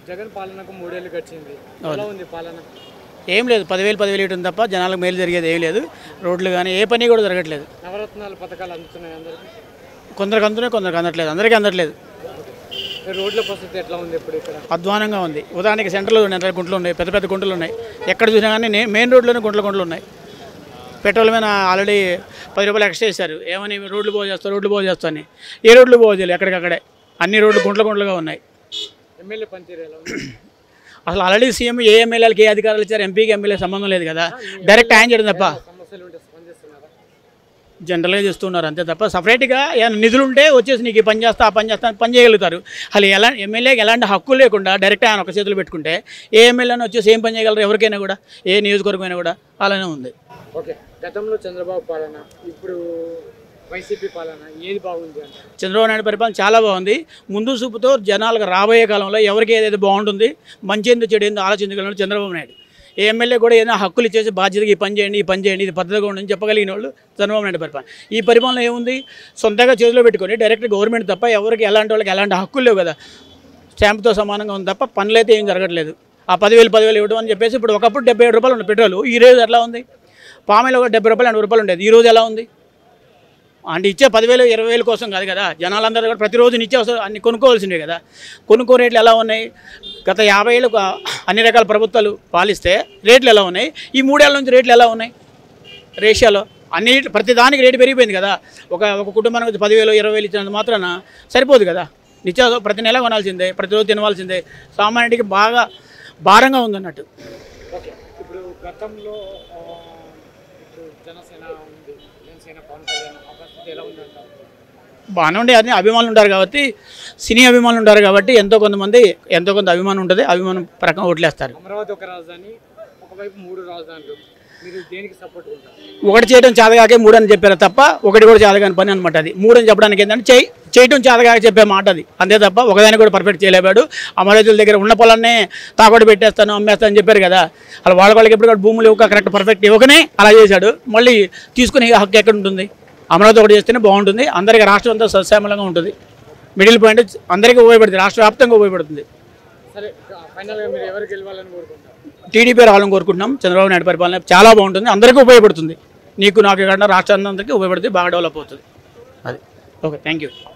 జగన్ పాలనకు మూడేళ్ళు గడిచింది ఎలా ఉంది పాలన ఏం లేదు పదివేలు పదివేలు ఇవ్వడం తప్ప జనాలకు మేలు జరిగేది ఏం లేదు రోడ్లు కానీ ఏ పని కూడా జరగట్లేదు నవరత్నాల పథకాలు అందుతున్నాయి అందరికి కొందరికి అందుతున్నాయి కొందరికి అందట్లేదు అందరికీ అందట్లేదు రోడ్ల పరిస్థితి ఎట్లా ఉంది ఇప్పుడు ఇక్కడ అధ్వానంగా ఉంది ఉదాహరణకి సెంటర్లో ఉన్నాయి గుంటలు ఉన్నాయి పెద్ద పెద్ద గుంటలు ఉన్నాయి ఎక్కడ చూసినా కానీ నే- మెయిన్ రోడ్లోనే గుంటలు గుంటలు ఉన్నాయి పెట్రోల్ మీద ఆల్రెడీ పది రూపాయలు ఎక్స్ట్రా ఇస్తారు ఏమని రోడ్లు బాగు చేస్తారు రోడ్లు బాగు చేస్తా అని ఏ రోడ్లు బాగు చేయాలి ఎక్కడికక్కడే అన్ని రోడ్లు గుంటలు గుంటలుగా ఉన్నాయి ఎమ్మెల్యే పనితీరు ఎలా ఉంది అసలు ఆల్రెడీ సీఎం ఏ ఎమ్మెల్యేలకు ఏ అధికారాలు ఇచ్చారు ఎంపీకి ఎమ్మెల్యే సంబంధం లేదు కదా డైరెక్ట్ ఆయన చేయడం తప్ప సమస్యలు ఉంటే స్పందిస్తున్నారా జనరల్గా చేస్తున్నారు అంతే తప్ప సపరేట్గా ఏమైనా నిధులు ఉంటే వచ్చేసి నీకు ఈ పని చేస్తా ఆ పని చేస్తా అని పని చేయగలుగుతారు అసలు ఎలా ఎమ్మెల్యేకి ఎలాంటి హక్కు లేకుండా డైరెక్ట్ ఆయన ఒక చేతులు పెట్టుకుంటే ఏ ఎమ్మెల్యేని వచ్చేసి ఏం పని చేయగలరు ఎవరికైనా కూడా ఏ నియోజకవర్గమైనా కూడా అలానే ఉంది ఓకే గతంలో చంద్రబాబు పాలన ఇప్పుడు వైసీపీ పాలన ఏది బాగుంది అంటే చంద్రబాబు నాయుడు పరిపాలన చాలా బాగుంది ముందు చూపుతో జనాలకు రాబోయే కాలంలో ఎవరికి ఏదైతే బాగుంటుంది మంచి ఏందో చెడు ఏందో ఆలోచించగలరు చంద్రబాబు నాయుడు ఏ ఎమ్మెల్యే కూడా ఏదైనా హక్కులు ఇచ్చేసి బాధ్యతగా ఈ పని చేయండి ఈ పని చేయండి ఇది పద్ధతిగా ఉండని చెప్పగలిగిన వాళ్ళు చంద్రబాబు నాయుడు పరిపాలన ఈ పరిపాలన ఏముంది సొంతంగా చేతిలో పెట్టుకొని డైరెక్ట్ గవర్నమెంట్ తప్ప ఎవరికి ఎలాంటి వాళ్ళకి ఎలాంటి హక్కులు లేవు కదా స్టాంప్తో సమానంగా ఉంది తప్ప పనులు అయితే ఏం జరగట్లేదు ఆ పదివేలు పదివేలు ఇవ్వడం అని చెప్పేసి ఇప్పుడు ఒకప్పుడు డెబ్బై ఏడు రూపాయలు ఉంది పెట్రోల్ ఈ రోజు ఎట్లా ఉంది పామాయిల్ ఒక డెబ్బై రూపాయలు ఎనభై రూపాయలు ఉండేది ఈ రోజు ఎలా ఉంది అంటే ఇచ్చే పదివేలు ఇరవై వేల కోసం కాదు కదా జనాలందరూ కూడా ప్రతిరోజు నిత్యావసర అన్ని కొనుక్కోవాల్సినవి కదా కొనుక్కో రేట్లు ఎలా ఉన్నాయి గత యాభై ఏళ్ళు అన్ని రకాల ప్రభుత్వాలు పాలిస్తే రేట్లు ఎలా ఉన్నాయి ఈ మూడేళ్ల నుంచి రేట్లు ఎలా ఉన్నాయి రేషియాలో అన్ని ప్రతి దానికి రేటు పెరిగిపోయింది కదా ఒక ఒక కుటుంబానికి పదివేలు ఇరవై వేలు ఇచ్చినంత మాత్రాన సరిపోదు కదా నిత్యావసర ప్రతి నెల కొనాల్సిందే ప్రతిరోజు తినవలసిందే సామాన్యుడికి బాగా భారంగా ఉందన్నట్టు ఓకే ఇప్పుడు గతంలో ఆ, ఇప్పుడు జనసేన ఉంది జనసేన పవన్ కళ్యాణ్ ఆ పరిస్థితి ఎలా ఉందంటారు బాగానే ఉండే అన్ని అభిమానులు ఉంటారు కాబట్టి సినీ అభిమానులు ఉంటారు కాబట్టి ఎంతో కొంతమంది ఎంతో కొంత అభిమానం ఉంటుంది అభిమానం ప్రకారం ఓట్లేస్తారు అమరావతి ఒక రాజధాని ఒకవైపు మూడు రాజధానులు మీరు దేనికి సపోర్ట్ ఉంటారు ఒకటి చేయడం చేతగాకే మూడు అని చెప్పారు తప్ప ఒకటి కూడా చేతగాని పని అనమాట అది మూడు అని చెప్పడానికి ఏంటంటే చేయి చేయటం చేతగాక చెప్పే మాట అది అంతే తప్ప ఒకదాన్ని కూడా పర్ఫెక్ట్ చేయలేపాడు అమరావతుల దగ్గర ఉన్న పొలాన్నే తాకట్టు పెట్టేస్తాను అమ్మేస్తాను అని చెప్పారు కదా అలా వాళ్ళ వాళ్ళకి ఎప్పుడు కూడా భూములు ఇవ్వక కరెక్ట్ పర్ఫెక్ట్ ఇవ్వకనే అలా చేశాడు మళ్ళీ తీసుకునే హక్కు ఎక్కడ ఉంటుంది అమరావతి ఒకటి చేస్తేనే బాగుంటుంది అందరికీ రాష్ట్రం అంతా సస్యామలంగా ఉంటుంది మిడిల్ పాయింట్ అందరికీ ఉపయోగపడుతుంది రాష్ట్ర వ్యాప్తంగా ఉపయోగపడుతుంది సరే ఫైనల్గా మీరు ఎవరు గెలవాలని కోరుకుంటారు టీడీపీ రావాలని కోరుకుంటున్నాం చంద్రబాబు నాయుడు పరిపాలన చాలా బాగుంటుంది అందరికీ ఉపయోగపడుతుంది నీకు నాకు కాకుండా రాష్ట్రాన్ని అందరికీ ఉపయోగపడుతుంది బాగా డెవలప్ అవుతుంది అది ఓకే థ్యాంక్ యూ